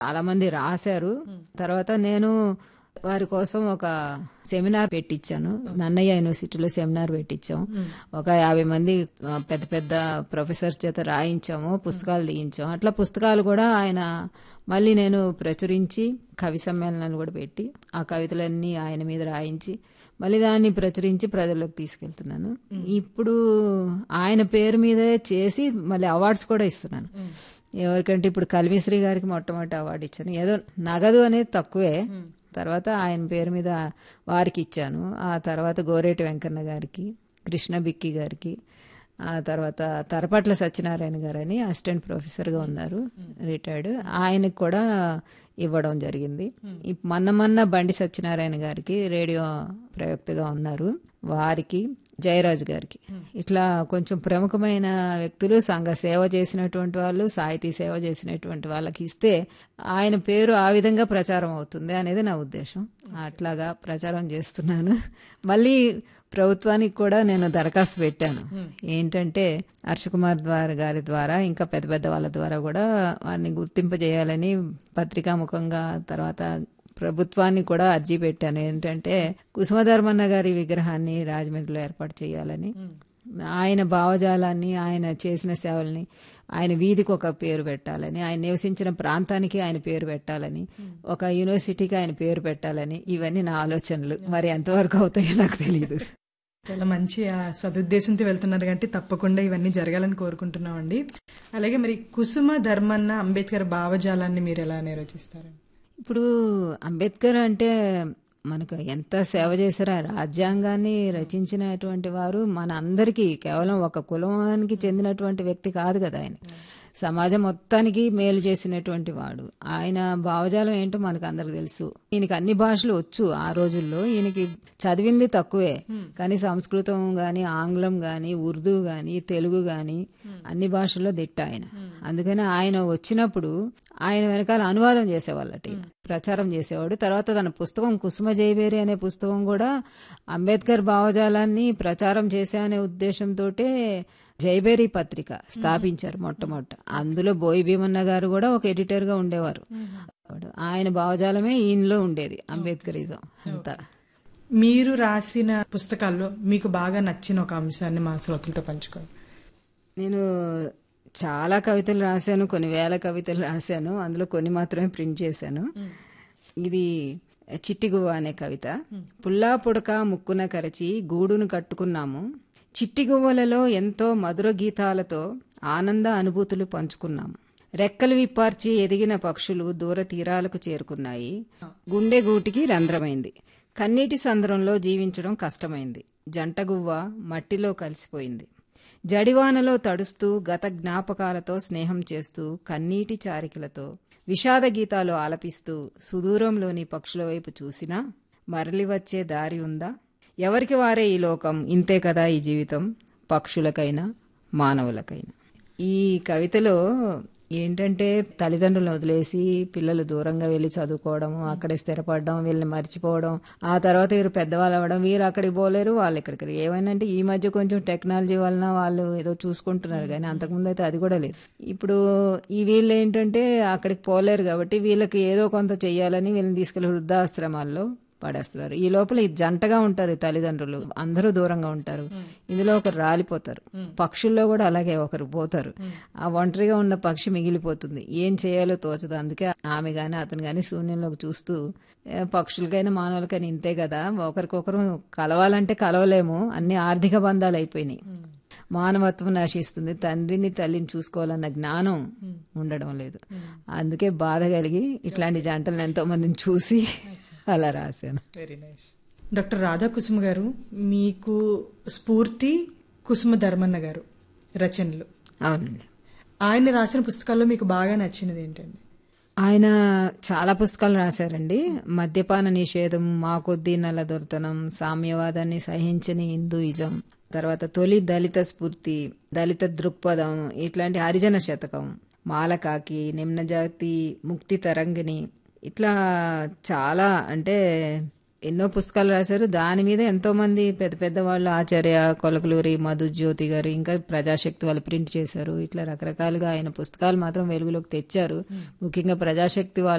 చాలా మంది రాశారు తర్వాత నేను వారి కోసం ఒక సెమినార్ పెట్టించాను నన్నయ్య యూనివర్సిటీలో సెమినార్ పెట్టించాం ఒక యాభై మంది ఆ, పెద్ద పెద్ద ప్రొఫెసర్స్ చేత రాయించాము పుస్తకాలు తీయించాం అట్లా పుస్తకాలు కూడా ఆయన మళ్ళీ నేను ప్రచురించి కవి సమ్మేళనాలు కూడా పెట్టి ఆ కవితలన్నీ ఆయన మీద రాయించి మళ్ళీ దాన్ని ప్రచురించి ప్రజల్లోకి తీసుకెళ్తున్నాను ఇప్పుడు ఆయన పేరు మీదే చేసి మళ్ళీ అవార్డ్స్ కూడా ఇస్తున్నాను ఎవరికంటే ఇప్పుడు కల్విశ్రీ గారికి మొట్టమొదటి అవార్డు ఇచ్చాను ఏదో నగదు అనేది తక్కువే తర్వాత ఆయన పేరు మీద వారికి ఇచ్చాను ఆ తర్వాత గోరేటి వెంకన్న గారికి కృష్ణ బిక్కి గారికి ఆ తర్వాత తరపట్ల సత్యనారాయణ గారు అని అసిస్టెంట్ ప్రొఫెసర్గా ఉన్నారు రిటైర్డ్ ఆయనకు కూడా ఇవ్వడం జరిగింది ఇప్ మొన్న మొన్న బండి సత్యనారాయణ గారికి రేడియో ప్రయోక్తగా ఉన్నారు వారికి జయరాజ్ గారికి ఇట్లా కొంచెం ప్రముఖమైన వ్యక్తులు సంఘ సేవ చేసినటువంటి వాళ్ళు సాహితీ సేవ చేసినటువంటి వాళ్ళకి ఇస్తే ఆయన పేరు ఆ విధంగా ప్రచారం అవుతుంది అనేది నా ఉద్దేశం అట్లాగా ప్రచారం చేస్తున్నాను మళ్ళీ ప్రభుత్వానికి కూడా నేను దరఖాస్తు పెట్టాను ఏంటంటే హర్షకుమార్ ద్వారా గారి ద్వారా ఇంకా పెద్ద పెద్ద వాళ్ళ ద్వారా కూడా వారిని గుర్తింపజేయాలని పత్రికాముఖంగా తర్వాత ప్రభుత్వాన్ని కూడా అర్జీ పెట్టాను ఏంటంటే కుసుమధర్మన్న గారి విగ్రహాన్ని రాజమండ్రిలో ఏర్పాటు చేయాలని ఆయన భావజాలాన్ని ఆయన చేసిన సేవల్ని ఆయన వీధికి ఒక పేరు పెట్టాలని ఆయన నివసించిన ప్రాంతానికి ఆయన పేరు పెట్టాలని ఒక యూనివర్సిటీకి ఆయన పేరు పెట్టాలని ఇవన్నీ నా ఆలోచనలు మరి ఎంతవరకు అవుతాయో నాకు తెలియదు చాలా మంచి ఆ సదుద్దేశంతో వెళ్తున్నారు కాబట్టి తప్పకుండా ఇవన్నీ జరగాలని కోరుకుంటున్నామండి అలాగే మరి కుసుమ ధర్మన్న అంబేద్కర్ భావజాలాన్ని మీరు ఎలా నిర్వచిస్తారు ఇప్పుడు అంబేద్కర్ అంటే మనకు ఎంత సేవ చేశారో ఆ రాజ్యాంగాన్ని రచించినటువంటి వారు మన అందరికీ కేవలం ఒక కులానికి చెందినటువంటి వ్యక్తి కాదు కదా ఆయన సమాజం మొత్తానికి మేలు చేసినటువంటి వాడు ఆయన భావజాలం ఏంటో మనకు అందరికి తెలుసు ఈయనకి అన్ని భాషలు వచ్చు ఆ రోజుల్లో ఈయనకి చదివింది తక్కువే కానీ సంస్కృతం గాని ఆంగ్లం గాని ఉర్దూ గాని తెలుగు గాని అన్ని భాషల్లో దిట్ట ఆయన అందుకని ఆయన వచ్చినప్పుడు ఆయన వెనకాల అనువాదం చేసేవాళ్ళట ఈయన. ప్రచారం చేసేవాడు తర్వాత తన పుస్తకం కుసుమ జయబేరి అనే పుస్తకం కూడా అంబేద్కర్ భావజాలాన్ని ప్రచారం చేసే అనే ఉద్దేశంతో జైబేరి పత్రిక స్థాపించారు మొట్టమొదట అందులో బోయి భీమన్న గారు కూడా ఒక ఎడిటర్ గా ఉండేవారు ఆయన భావజాలమే ఈయనలో ఉండేది అంబేద్కరిజం అంతా మీరు రాసిన పుస్తకాల్లో మీకు బాగా నచ్చిన ఒక అంశాన్ని మా శ్రోతలతో పంచుకోండి నేను చాలా కవితలు రాశాను కొన్ని వేల కవితలు రాశాను అందులో కొన్ని మాత్రమే ప్రింట్ చేశాను ఇది చిట్టిగువ్వ అనే కవిత పుల్లా పుడక ముక్కున కరచి గూడును కట్టుకున్నాము చిట్టిగువ్వలలో ఎంతో మధుర గీతాలతో ఆనంద అనుభూతులు పంచుకున్నాము రెక్కలు విప్పార్చి ఎదిగిన పక్షులు దూర తీరాలకు చేరుకున్నాయి గుండె గూటికి రంధ్రమైంది కన్నీటి సంద్రంలో జీవించడం కష్టమైంది జంటగువ్వ మట్టిలో కలిసిపోయింది జడివానలో తడుస్తూ గత జ్ఞాపకాలతో స్నేహం చేస్తూ కన్నీటి చారికలతో విషాద గీతాలు ఆలపిస్తూ సుదూరంలోని పక్షుల వైపు చూసినా మరలి వచ్చే దారి ఉందా ఎవరికి వారే ఈ లోకం ఇంతే కదా ఈ జీవితం పక్షులకైనా మానవులకైనా ఈ కవితలో ఏంటంటే తల్లిదండ్రులను వదిలేసి పిల్లలు దూరంగా వెళ్ళి చదువుకోవడం అక్కడే స్థిరపడడం వీళ్ళని మర్చిపోవడం ఆ తర్వాత వీరు పెద్దవాళ్ళు అవ్వడం వీరు అక్కడికి పోలేరు వాళ్ళు ఇక్కడికి ఏమైనా అంటే ఈ మధ్య కొంచెం టెక్నాలజీ వలన వాళ్ళు ఏదో చూసుకుంటున్నారు కానీ అంతకుముందు అయితే అది కూడా లేదు ఇప్పుడు ఈ వీళ్ళు ఏంటంటే అక్కడికి పోలేరు కాబట్టి వీళ్ళకి ఏదో కొంత చెయ్యాలని వీళ్ళని తీసుకెళ్లి వృద్ధాశ్రమాల్లో పడేస్తున్నారు ఈ లోపల ఈ జంటగా ఉంటారు ఈ తల్లిదండ్రులు అందరూ దూరంగా ఉంటారు ఇందులో ఒకరు రాలిపోతారు పక్షుల్లో కూడా అలాగే ఒకరు పోతారు ఆ ఒంటరిగా ఉన్న పక్షి మిగిలిపోతుంది ఏం చేయాలో తోచదు అందుకే ఆమె గాని అతను గాని శూన్యంలోకి చూస్తూ "ఏ, పక్షులకైనా మానవులకైనా ఇంతే కదా ఒకరికొకరు కలవాలంటే కలవలేము అన్ని ఆర్థిక బంధాలు అయిపోయినాయి మానవత్వం నశిస్తుంది తండ్రిని తల్లిని చూసుకోవాలన్న జ్ఞానం ఉండడం లేదు అందుకే బాధ కలిగి ఇట్లాంటి జంటలను ఎంతో మందిని చూసి అలా రాశాను వెరీ నైస్ డాక్టర్ రాధాకుసుమ గారు మీకు స్ఫూర్తి కుసుమ ధర్మన్న గారు రచనలు అవునండి ఆయన రాసిన పుస్తకాల్లో మీకు బాగా నచ్చినది ఏంటండి ఆయన చాలా పుస్తకాలు రాశారండి మద్యపాన నిషేధం మా కొద్దీ నల్ల దొరతనం సామ్యవాదాన్ని సహించని హిందూయిజం తర్వాత తొలి దళిత స్ఫూర్తి దళిత దృక్పథం ఇట్లాంటి హరిజన శతకం మాలకాకి నిమ్నజాతి ముక్తి తరంగిణి ఇట్లా చాలా అంటే ఎన్నో పుస్తకాలు రాశారు దాని మీద ఎంతో మంది పెద్ద పెద్ద వాళ్ళు ఆచార్య కొలకలూరి మధు జ్యోతి గారు ఇంకా ప్రజాశక్తి వాళ్ళు ప్రింట్ చేశారు ఇట్లా రకరకాలుగా ఆయన పుస్తకాలు మాత్రం వెలుగులోకి తెచ్చారు ముఖ్యంగా ప్రజాశక్తి వాళ్ళు